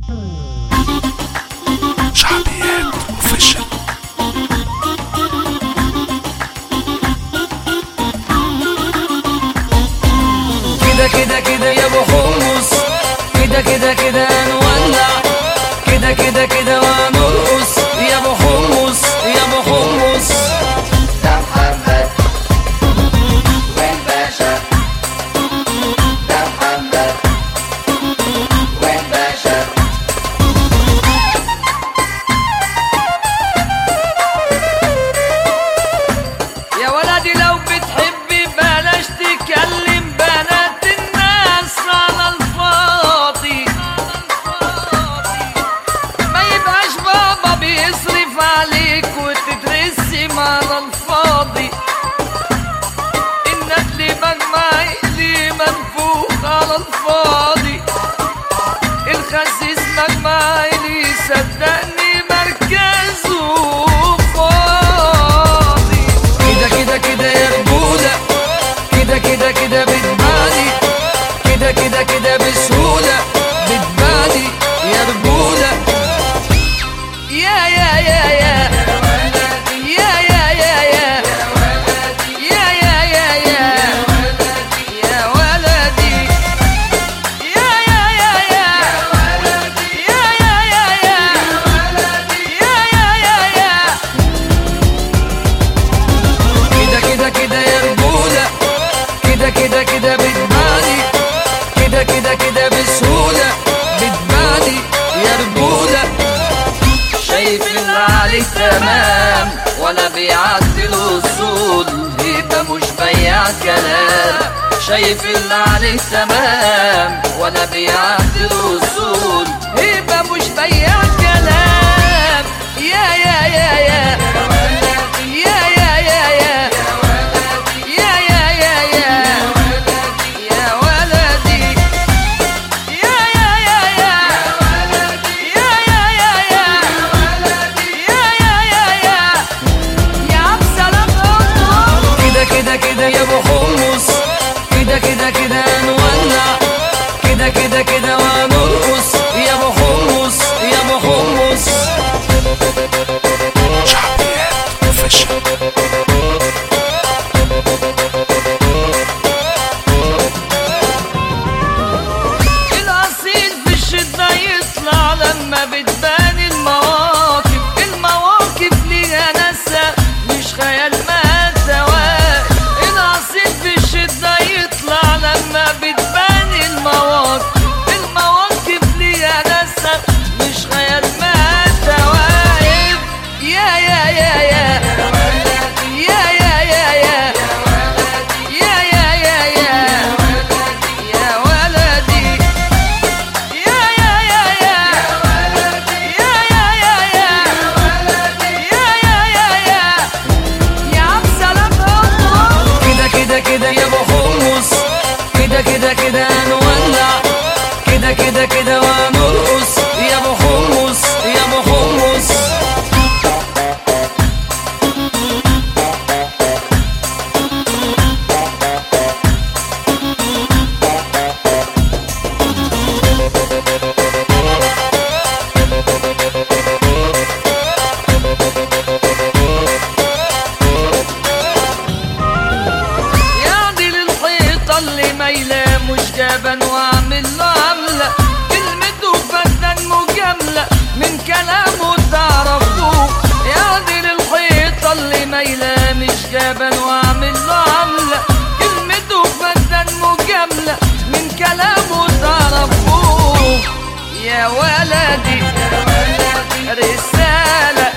شعبيات اوفيشال كده كده كده يا ابو حمص كده كده كده نولع كده كده كده ونرقص يا ابو حمص يا ابو حمص ده محمد وين باشا ده محمد وين باشا يا ولدي لو بتحبي بلاش تكلم بنات الناس على الفاضي ما يبقاش بابا بيصرف عليك وتترسم على الفاضي النقل مجمعي ليه منفوخ على الفاضي الخسيس مجمعي ليه صدقني مركزه فاضي كده كده كده يا رجولة كده كده كده بتبالي كده كده كده بسهولة بتبالي يا رجولة يا يا يا يا يا يا يا يا يا يا يا يا يا ولدي يا يا يا يا يا يا يا يا يا يا يا يا كده كده كده يا رجولة كده كده كده بتبالي كده كده كده بسهولة بتبالي يا رجولة شايف اللي عليه تمام ولا بيعدي الوصول يبقى مش بياع كلام شايف اللي عليه تمام ولا بيعدي الوصول يبقى مش بياع كلام يا يا يا يا يا يا يا يا يا يا يا يا يا ولدي يا يا يا يا يا يا يا يا يا يا يا يا يا عم سلام كده كده كده يا ابو حمص كده كده كده نولع كده كده كده ونرقص يا ابو حمص يا ابو حمص شعبيات اوفيشال الأصيل في الشدة يطلع لما بتبان المواقف المواقف ليها ناسها مش خيال مادة واقف الأصيل في الشدة يطلع لما بتبان المواقف المواقف ليها ناسها مش خيال مادة واقف يا يا يا يا يا يا يا يا يا يا يا يا يا ولدي يا يا يا يا يا يا يا يا يا يا يا يا يا عم سلام كده كده كده يا ابو حمص كده كده كده نولع كده كده كده ونرقص يا ابو حمص يا ابو حمص يا دي للحيطة اللي مايلة مش جبن واعمل له عملة كلمته فنان مجاملة من كلامه تعرفوه يا دي للحيطة اللي مايلة مش جبن واعمل له عملة كلمته فنان مجاملة من كلامه تعرفوه يا ولدي رسالة